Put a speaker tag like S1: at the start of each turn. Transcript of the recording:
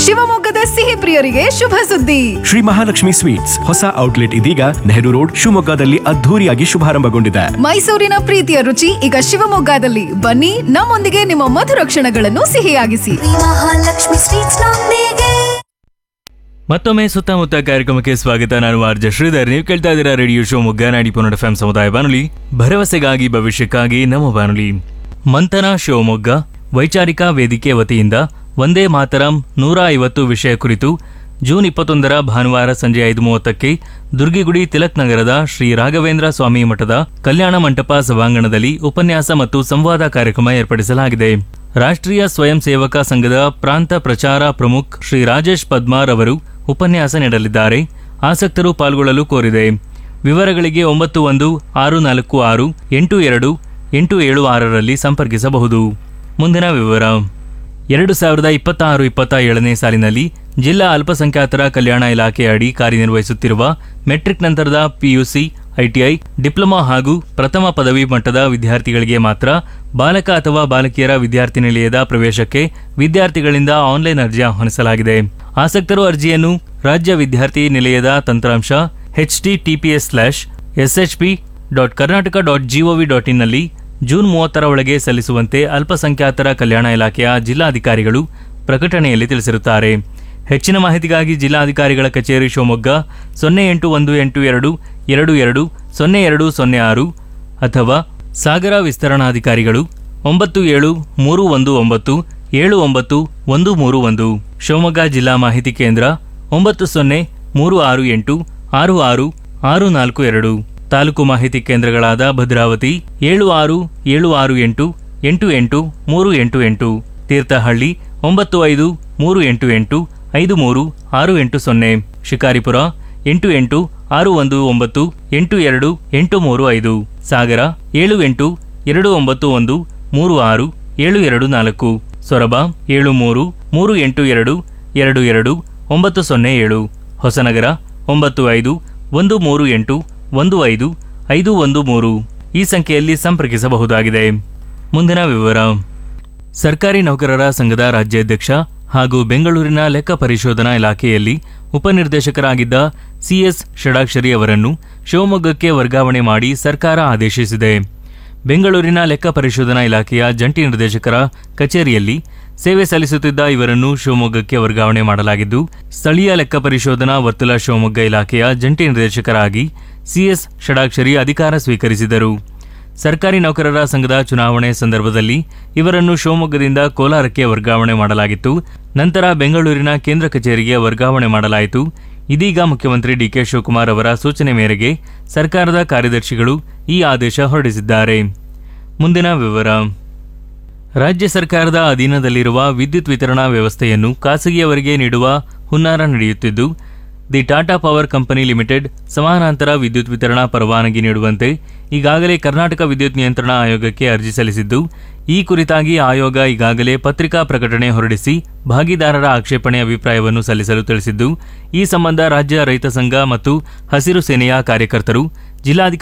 S1: ಶಿವಮೊಗ್ಗದ ಸಿಹಿ ಪ್ರಿಯರಿಗೆ ಶುಭ ಸುದ್ದಿ
S2: ಶ್ರೀ ಮಹಾಲಕ್ಷ್ಮಿ ಸ್ವೀಟ್ಸ್ ಹೊಸ ಔಟ್ಲೆಟ್ ಇದೀಗ ನೆಹರು ರೋಡ್ ಶಿವಮೊಗ್ಗದಲ್ಲಿ ಅದ್ಧೂರಿಯಾಗಿ ಶುಭಾರಂಭಗೊಂಡಿದೆ
S1: ಮೈಸೂರಿನ ಪ್ರೀತಿಯ ರುಚಿ ಈಗ ಶಿವಮೊಗ್ಗದಲ್ಲಿ ಬನ್ನಿ ನಮ್ಮೊಂದಿಗೆ ನಿಮ್ಮ ಮಧುರ ಕ್ಷಣಗಳನ್ನು ಸಿಹಿಯಾಗಿಸಿ
S3: ಮಹಾಲಕ್ಷ್ಮಿ ಸ್ವೀಟ್ಸ್ ನೊಂದಿಗೆ
S4: ಮತ್ತೊಮ್ಮೆ ಸುತ್ತಮುತ್ತ ಕಾರ್ಯಕ್ರಮಕ್ಕೆ ಸ್ವಾಗತ ನಾನು ಆರ್ಜ ಶ್ರೀಧರ್ ನೀವು ಕೇಳ್ತಾ ಇದ್ದೀರಾ ರೇಡಿಯೋ ಶೋ ಮುಗ್ಗನಾಡಿ ಪುನರ್ ಎಫ್ ಸಮುದಾಯ ಬಾನುಲಿ ಭರವಸೆಗಾಗಿ ಭವಿಷ್ಯಕ್ಕಾಗಿ ನಮ್ಮ ಬಾನುಲಿ ಮಂಥನ ಶಿವಮೊಗ್ಗ ವೈಚಾರಿಕ ವೇದಿಕೆ ವತಿಯಿಂದ ಒಂದೇ ಮಾತರಂ ನೂರ ಐವತ್ತು ವಿಷಯ ಕುರಿತು ಜೂನ್ ಇಪ್ಪತ್ತೊಂದರ ಭಾನುವಾರ ಸಂಜೆ ಐದು ಮೂವತ್ತಕ್ಕೆ ದುರ್ಗಿಗುಡಿ ತಿಲಕ್ ನಗರದ ಶ್ರೀ ರಾಘವೇಂದ್ರ ಸ್ವಾಮಿ ಮಠದ ಕಲ್ಯಾಣ ಮಂಟಪ ಸಭಾಂಗಣದಲ್ಲಿ ಉಪನ್ಯಾಸ ಮತ್ತು ಸಂವಾದ ಕಾರ್ಯಕ್ರಮ ಏರ್ಪಡಿಸಲಾಗಿದೆ ರಾಷ್ಟ್ರೀಯ ಸ್ವಯಂ ಸೇವಕ ಸಂಘದ ಪ್ರಾಂತ ಪ್ರಚಾರ ಪ್ರಮುಖ್ ಶ್ರೀ ರಾಜೇಶ್ ಪದ್ಮಾರ್ ಅವರು ಉಪನ್ಯಾಸ ನೀಡಲಿದ್ದಾರೆ ಆಸಕ್ತರು ಪಾಲ್ಗೊಳ್ಳಲು ಕೋರಿದೆ ವಿವರಗಳಿಗೆ ಒಂಬತ್ತು ಒಂದು ಆರು ನಾಲ್ಕು ಆರು ಎಂಟು ಎರಡು ಎಂಟು ಏಳು ಆರರಲ್ಲಿ ಸಂಪರ್ಕಿಸಬಹುದು ಮುಂದಿನ ವಿವರ ಎರಡು ಸಾವಿರದ ಇಪ್ಪತ್ತಾರು ಇಪ್ಪತ್ತ ಏಳನೇ ಸಾಲಿನಲ್ಲಿ ಜಿಲ್ಲಾ ಅಲ್ಪಸಂಖ್ಯಾತರ ಕಲ್ಯಾಣ ಇಲಾಖೆ ಅಡಿ ಕಾರ್ಯನಿರ್ವಹಿಸುತ್ತಿರುವ ಮೆಟ್ರಿಕ್ ನಂತರದ ಪಿಯುಸಿ ಐಟಿಐ ಡಿಪ್ಲೊಮಾ ಹಾಗೂ ಪ್ರಥಮ ಪದವಿ ಮಟ್ಟದ ವಿದ್ಯಾರ್ಥಿಗಳಿಗೆ ಮಾತ್ರ ಬಾಲಕ ಅಥವಾ ಬಾಲಕಿಯರ ವಿದ್ಯಾರ್ಥಿ ನಿಲಯದ ಪ್ರವೇಶಕ್ಕೆ ವಿದ್ಯಾರ್ಥಿಗಳಿಂದ ಆನ್ಲೈನ್ ಅರ್ಜಿ ಆಹ್ವಾನಿಸಲಾಗಿದೆ ಆಸಕ್ತರು ಅರ್ಜಿಯನ್ನು ರಾಜ್ಯ ವಿದ್ಯಾರ್ಥಿ ನಿಲಯದ ತಂತ್ರಾಂಶ HTTPS slash SHP dot Karnataka dot G O V ಡಾಟ್ ಇನ್ನಲ್ಲಿ ಜೂನ್ ಮೂವತ್ತರ ಒಳಗೆ ಸಲ್ಲಿಸುವಂತೆ ಅಲ್ಪಸಂಖ್ಯಾತರ ಕಲ್ಯಾಣ ಇಲಾಖೆಯ ಜಿಲ್ಲಾಧಿಕಾರಿಗಳು ಪ್ರಕಟಣೆಯಲ್ಲಿ ತಿಳಿಸಿರುತ್ತಾರೆ ಹೆಚ್ಚಿನ ಮಾಹಿತಿಗಾಗಿ ಜಿಲ್ಲಾಧಿಕಾರಿಗಳ ಕಚೇರಿ ಶಿವಮೊಗ್ಗ ಸೊನ್ನೆ ಎಂಟು ಒಂದು ಎಂಟು ಎರಡು ಎರಡು ಎರಡು ಸೊನ್ನೆ ಎರಡು ಸೊನ್ನೆ ಆರು ಅಥವಾ ಸಾಗರ ವಿಸ್ತರಣಾಧಿಕಾರಿಗಳು ಒಂಬತ್ತು ಏಳು ಮೂರು ಒಂದು ಒಂಬತ್ತು ಏಳು ಒಂಬತ್ತು ಒಂದು ಮೂರು ಒಂದು ಶಿವಮೊಗ್ಗ ಜಿಲ್ಲಾ ಮಾಹಿತಿ ಕೇಂದ್ರ ಒಂಬತ್ತು ಸೊನ್ನೆ ಮೂರು ಆರು ಎಂಟು ಆರು ಆರು ಆರು ನಾಲ್ಕು ಎರಡು ತಾಲೂಕು ಮಾಹಿತಿ ಕೇಂದ್ರಗಳಾದ ಭದ್ರಾವತಿ ಏಳು ಆರು ಏಳು ಆರು ಎಂಟು ಎಂಟು ಎಂಟು ಮೂರು ಎಂಟು ಎಂಟು ತೀರ್ಥಹಳ್ಳಿ ಒಂಬತ್ತು ಐದು ಮೂರು ಎಂಟು ಎಂಟು ಐದು ಮೂರು ಆರು ಎಂಟು ಸೊನ್ನೆ ಶಿಕಾರಿಪುರ ಎಂಟು ಎಂಟು ಆರು ಒಂದು ಒಂಬತ್ತು ಎಂಟು ಎರಡು ಎಂಟು ಮೂರು ಐದು ಸಾಗರ ಏಳು ಎಂಟು ಎರಡು ಒಂಬತ್ತು ಒಂದು ಮೂರು ಆರು ಏಳು ಎರಡು ನಾಲ್ಕು ಸೊರಬ ಏಳು ಮೂರು ಮೂರು ಎಂಟು ಎರಡು ಎರಡು ಎರಡು ಒಂಬತ್ತು ಸೊನ್ನೆ ಏಳು ಹೊಸನಗರ ಒಂಬತ್ತು ಐದು ಒಂದು ಮೂರು ಎಂಟು ಒಂದು ಐದು ಐದು ಒಂದು ಮೂರು ಈ ಸಂಖ್ಯೆಯಲ್ಲಿ ಸಂಪರ್ಕಿಸಬಹುದಾಗಿದೆ ಮುಂದಿನ ವಿವರ ಸರ್ಕಾರಿ ನೌಕರರ ಸಂಘದ ರಾಜ್ಯಾಧ್ಯಕ್ಷ ಹಾಗೂ ಬೆಂಗಳೂರಿನ ಲೆಕ್ಕ ಪರಿಶೋಧನಾ ಇಲಾಖೆಯಲ್ಲಿ ಉಪನಿರ್ದೇಶಕರಾಗಿದ್ದ ಸಿಎಸ್ ಷಡಾಕ್ಷರಿ ಅವರನ್ನು ಶಿವಮೊಗ್ಗಕ್ಕೆ ವರ್ಗಾವಣೆ ಮಾಡಿ ಸರ್ಕಾರ ಆದೇಶಿಸಿದೆ ಬೆಂಗಳೂರಿನ ಲೆಕ್ಕ ಪರಿಶೋಧನಾ ಇಲಾಖೆಯ ಜಂಟಿ ನಿರ್ದೇಶಕರ ಕಚೇರಿಯಲ್ಲಿ ಸೇವೆ ಸಲ್ಲಿಸುತ್ತಿದ್ದ ಇವರನ್ನು ಶಿವಮೊಗ್ಗಕ್ಕೆ ವರ್ಗಾವಣೆ ಮಾಡಲಾಗಿದ್ದು ಸ್ಥಳೀಯ ಲೆಕ್ಕ ಪರಿಶೋಧನಾ ವರ್ತುಲ ಶಿವಮೊಗ್ಗ ಇಲಾಖೆಯ ಜಂಟಿ ನಿರ್ದೇಶಕರಾಗಿ ಸಿಎಸ್ ಷಡಾಕ್ಷರಿ ಅಧಿಕಾರ ಸ್ವೀಕರಿಸಿದರು ಸರ್ಕಾರಿ ನೌಕರರ ಸಂಘದ ಚುನಾವಣೆ ಸಂದರ್ಭದಲ್ಲಿ ಇವರನ್ನು ಶಿವಮೊಗ್ಗದಿಂದ ಕೋಲಾರಕ್ಕೆ ವರ್ಗಾವಣೆ ಮಾಡಲಾಗಿತ್ತು ನಂತರ ಬೆಂಗಳೂರಿನ ಕೇಂದ್ರ ಕಚೇರಿಗೆ ವರ್ಗಾವಣೆ ಮಾಡಲಾಯಿತು ಇದೀಗ ಮುಖ್ಯಮಂತ್ರಿ ಡಿಕೆ ಶಿವಕುಮಾರ್ ಅವರ ಸೂಚನೆ ಮೇರೆಗೆ ಸರ್ಕಾರದ ಕಾರ್ಯದರ್ಶಿಗಳು ಈ ಆದೇಶ ಹೊರಡಿಸಿದ್ದಾರೆ ಮುಂದಿನ ವಿವರ ರಾಜ್ಯ ಸರ್ಕಾರದ ಅಧೀನದಲ್ಲಿರುವ ವಿದ್ಯುತ್ ವಿತರಣಾ ವ್ಯವಸ್ಥೆಯನ್ನು ಖಾಸಗಿಯವರಿಗೆ ನೀಡುವ ಹುನ್ನಾರ ನಡೆಯುತ್ತಿದ್ದು the Tata power company limited ಸಮಾನಾಂತರ ವಿದ್ಯುತ್ ವಿತರಣಾ ಪರವಾನಗಿ ನೀಡುವಂತೆ ಈಗಾಗಲೇ ಕರ್ನಾಟಕ ವಿದ್ಯುತ್ ನಿಯಂತ್ರಣ ಆಯೋಗಕ್ಕೆ ಅರ್ಜಿ ಸಲ್ಲಿಸಿದ್ದು ಈ ಕುರಿತಾಗಿ ಆಯೋಗ ಈಗಾಗಲೇ ಪತ್ರಿಕಾ ಪ್ರಕಟಣೆ ಹೊರಡಿಸಿ ಭಾಗಿದಾರರ ಆಕ್ಷೇಪಣೆ ಅಭಿಪ್ರಾಯವನ್ನು ಸಲ್ಲಿಸಲು ತಿಳಿಸಿದ್ದು ಈ ಸಂಬಂಧ ರಾಜ್ಯ ರೈತ ಸಂಘ ಮತ್ತು ಹಸಿರು ಸೇನೆಯ ಕಾರ್ಯಕರ್ತರು ಜಿಲ್ಲಾಧಿಕಾರಿ